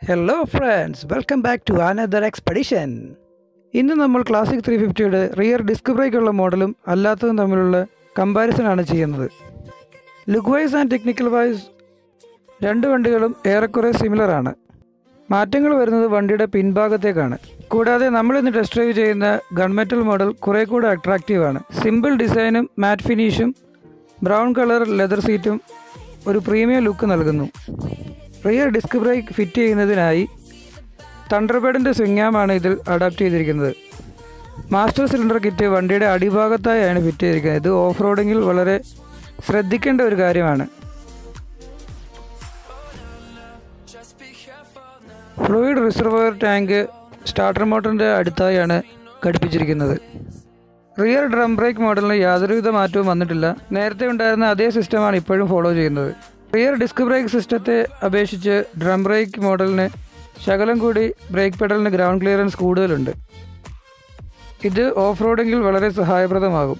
hello friends welcome back to another expedition ഇന്ന് നമ്മൾ classic three ഫിഫ്റ്റിയുടെ റിയർ ഡിസ്ക് ബ്രേക്കുള്ള മോഡലും അല്ലാത്തതും തമ്മിലുള്ള കമ്പാരിസൺ ആണ് ചെയ്യുന്നത് look wise and technical wise രണ്ട് വണ്ടികളും ഏറെക്കുറെ സിമിലർ ആണ് മാറ്റങ്ങൾ വരുന്നത് വണ്ടിയുടെ പിൻഭാഗത്തേക്കാണ് കൂടാതെ നമ്മൾ ഇന്ന് ടെസ്റ്റ് ഡ്രൈവ് ചെയ്യുന്ന ഗൺമെറ്റൽ മോഡൽ കുറെ കൂടെ അട്രാക്റ്റീവ് ആണ് സിമ്പിൾ ഡിസൈനും മാറ്റ് ഫിനിഷും ബ്രൗൺ കളർ ലെതർ സീറ്റും ഒരു പ്രീമിയം ലുക്ക് നൽകുന്നു റിയർ ഡിസ്ക് ബ്രേക്ക് ഫിറ്റ് ചെയ്യുന്നതിനായി തണ്ടർബേഡിൻ്റെ സ്വിങ്ങാമാണ് ഇതിൽ അഡാപ്റ്റ് ചെയ്തിരിക്കുന്നത് മാസ്റ്റർ സിലിണ്ടർ കിറ്റ് വണ്ടിയുടെ അടിഭാഗത്തായാണ് ഫിറ്റ് ചെയ്തിരിക്കുന്നത് ഇത് ഓഫ് റോഡിങ്ങിൽ വളരെ ശ്രദ്ധിക്കേണ്ട ഒരു കാര്യമാണ് ഫ്ലൂയിഡ് റിസർവോയർ ടാങ്ക് സ്റ്റാർട്ടർ മോട്ടറിൻ്റെ അടുത്തായാണ് ഘടിപ്പിച്ചിരിക്കുന്നത് റിയർ ഡ്രം ബ്രേക്ക് മോഡലിന് യാതൊരുവിധ മാറ്റവും വന്നിട്ടില്ല നേരത്തെ ഉണ്ടായിരുന്ന അതേ സിസ്റ്റമാണ് ഇപ്പോഴും ഫോളോ ചെയ്യുന്നത് റിയർ ഡിസ്ക് ബ്രേക്ക് സിസ്റ്റത്തെ അപേക്ഷിച്ച് ഡ്രം ബ്രേക്ക് മോഡലിന് ശകലം കൂടി ബ്രേക്ക് പെഡലിന് ഗ്രൗണ്ട് ക്ലിയറൻസ് കൂടുതലുണ്ട് ഇത് ഓഫ് റോഡിങ്ങിൽ വളരെ സഹായപ്രദമാകും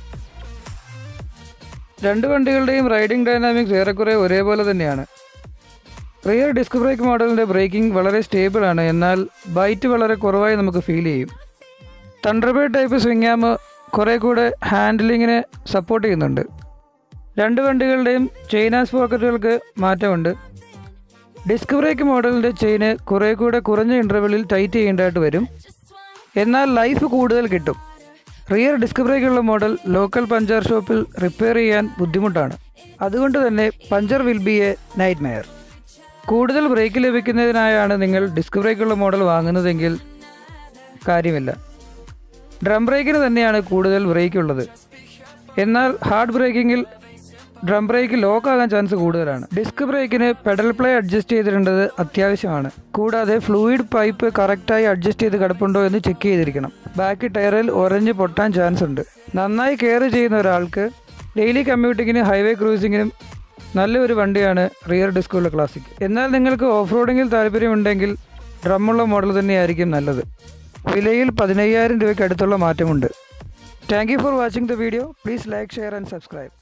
രണ്ട് വണ്ടികളുടെയും റൈഡിംഗ് ഡൈനാമിക്സ് ഏറെക്കുറെ ഒരേപോലെ തന്നെയാണ് റിയർ ഡിസ്ക് ബ്രേക്ക് മോഡലിൻ്റെ ബ്രേക്കിംഗ് വളരെ സ്റ്റേബിൾ ആണ് എന്നാൽ ബൈറ്റ് വളരെ കുറവായി നമുക്ക് ഫീൽ ചെയ്യും തണ്ടർബേഡ് ടൈപ്പ് സ്വിങ്ങാം കുറേ കൂടെ ഹാൻഡിലിങ്ങിനെ സപ്പോർട്ട് ചെയ്യുന്നുണ്ട് രണ്ട് വണ്ടികളുടെയും ചെയിനാസ് പോക്കറ്റുകൾക്ക് മാറ്റമുണ്ട് ഡിസ്ക് ബ്രേക്ക് മോഡലിൻ്റെ ചെയിന് കുറേ കൂടെ കുറഞ്ഞ ഇൻ്റർവെല്ലിൽ ടൈറ്റ് ചെയ്യേണ്ടതായിട്ട് വരും എന്നാൽ ലൈഫ് കൂടുതൽ കിട്ടും റിയർ ഡിസ്ക് ബ്രേക്കുള്ള മോഡൽ ലോക്കൽ പഞ്ചർ ഷോപ്പിൽ റിപ്പയർ ചെയ്യാൻ ബുദ്ധിമുട്ടാണ് അതുകൊണ്ട് തന്നെ puncture will be a nightmare കൂടുതൽ ബ്രേക്ക് ലഭിക്കുന്നതിനായാണ് നിങ്ങൾ ഡിസ്ക് ബ്രേക്കുള്ള മോഡൽ വാങ്ങുന്നതെങ്കിൽ കാര്യമില്ല ഡ്രം ബ്രേക്കിന് തന്നെയാണ് കൂടുതൽ ബ്രേക്ക് ഉള്ളത് എന്നാൽ ഹാർഡ് ബ്രേക്കിങ്ങിൽ ഡ്രം ബ്രേക്ക് ലോക്ക് ആകാൻ ചാൻസ് കൂടുതലാണ് ഡിസ്ക് ബ്രേക്കിന് പെഡൽ പ്ലേ അഡ്ജസ്റ്റ് ചെയ്തിടേണ്ടത് അത്യാവശ്യമാണ് കൂടാതെ ഫ്ലൂയിഡ് പൈപ്പ് കറക്റ്റായി അഡ്ജസ്റ്റ് ചെയ്ത് കിടപ്പുണ്ടോ എന്ന് ചെക്ക് ചെയ്തിരിക്കണം ബാക്ക് ടയറിൽ ഒരഞ്ഞ് പൊട്ടാൻ ചാൻസ് ഉണ്ട് നന്നായി കെയർ ചെയ്യുന്ന ഒരാൾക്ക് ഡെയിലി കമ്മ്യൂട്ടിങ്ങിനും ഹൈവേ ക്രൂസിങ്ങിനും നല്ലൊരു വണ്ടിയാണ് റിയർ ഡിസ്കുള്ള ക്ലാസിക് എന്നാൽ നിങ്ങൾക്ക് ഓഫ് റോഡിങ്ങിൽ താല്പര്യമുണ്ടെങ്കിൽ ഡ്രമ്മുള്ള മോഡൽ തന്നെയായിരിക്കും നല്ലത് വിലയിൽ പതിനയ്യായിരം രൂപയ്ക്ക് അടുത്തുള്ള മാറ്റമുണ്ട് thank you for watching the video please like share and subscribe